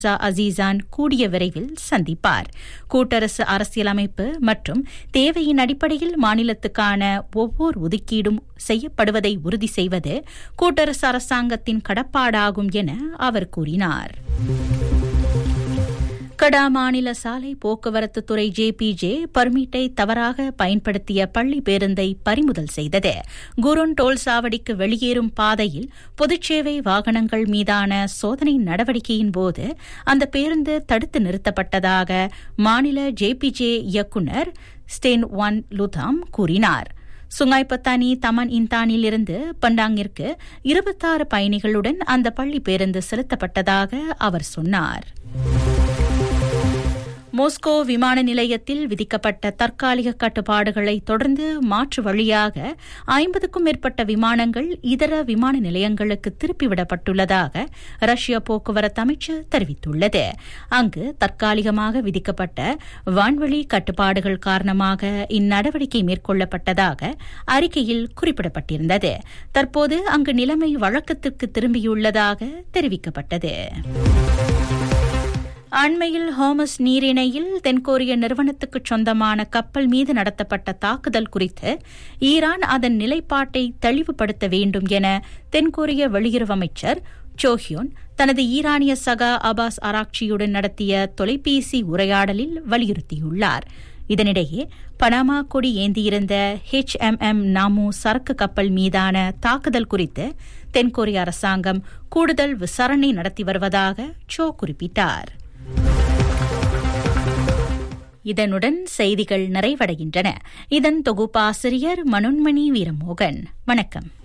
Shah Azizan கூடிய விரைவில் சந்திப்பார் கூட்டரசு அரசியலமைப்பு மற்றும் தேவையின் அடிப்படையில் மாநிலத்துக்கான ஒவ்வொரு ஒதுக்கீடும் செய்யப்படுவதை உறுதி செய்வது கூட்டரசு அரசாங்கத்தின் கடப்பாடாகும் என அவர் கூறினார் கடா மாநில சாலை போக்குவரத்து துறை ஜேபிஜே பர்மிட்டை தவறாக பயன்படுத்திய பள்ளி பேருந்தை பறிமுதல் செய்தது குருன் டோல் சாவடிக்கு வெளியேறும் பாதையில் பொதுச்சேவை வாகனங்கள் மீதான சோதனை நடவடிக்கையின் போது அந்த பேருந்து தடுத்து நிறுத்தப்பட்டதாக மாநில ஜேபிஜே இயக்குநர் ஸ்டென் ஒன் லுதாம் கூறினார் சுங்காய்பத்தானி தமன் இந்தானில் இருந்து பண்டாங்கிற்கு இருபத்தாறு பயணிகளுடன் அந்த பள்ளி பேருந்து செலுத்தப்பட்டதாக அவர் சொன்னார் மோஸ்கோ விமான நிலையத்தில் விதிக்கப்பட்ட தற்காலிக கட்டுப்பாடுகளை தொடர்ந்து மாற்று வழியாக ஐம்பதுக்கும் மேற்பட்ட விமானங்கள் இதர விமான நிலையங்களுக்கு திருப்பிவிடப்பட்டுள்ளதாக ரஷ்ய போக்குவரத்து அமைச்சு தெரிவித்துள்ளது அங்கு தற்காலிகமாக விதிக்கப்பட்ட வான்வழி கட்டுப்பாடுகள் காரணமாக இந்நடவடிக்கை மேற்கொள்ளப்பட்டதாக அறிக்கையில் குறிப்பிடப்பட்டிருந்தது தற்போது அங்கு நிலைமை வழக்கத்திற்கு திரும்பியுள்ளதாக தெரிவிக்கப்பட்டது அண்மையில் ஹோமஸ் நீரிணையில் தென்கொரிய நிறுவனத்துக்கு சொந்தமான கப்பல் மீது நடத்தப்பட்ட தாக்குதல் குறித்து ஈரான் அதன் நிலைப்பாட்டை தெளிவுபடுத்த வேண்டும் என தென்கொரிய வெளியுறவு அமைச்சர் சோஹியோன் தனது ஈரானிய சகா அபாஸ் ஆராக்சியுடன் நடத்திய தொலைபேசி உரையாடலில் வலியுறுத்தியுள்ளார் இதனிடையே பனாமா கொடி ஏந்தியிருந்த ஹெச் எம் எம் நாமு சரக்கு கப்பல் மீதான தாக்குதல் குறித்து தென்கொரிய அரசாங்கம் கூடுதல் விசாரணை நடத்தி வருவதாக சோ குறிப்பிட்டார் இதனுடன் செய்திகள் நிறைவடைகின்றன இதன் தொகுப்பாசிரியர் மனோன்மணி வீரமோகன் வணக்கம்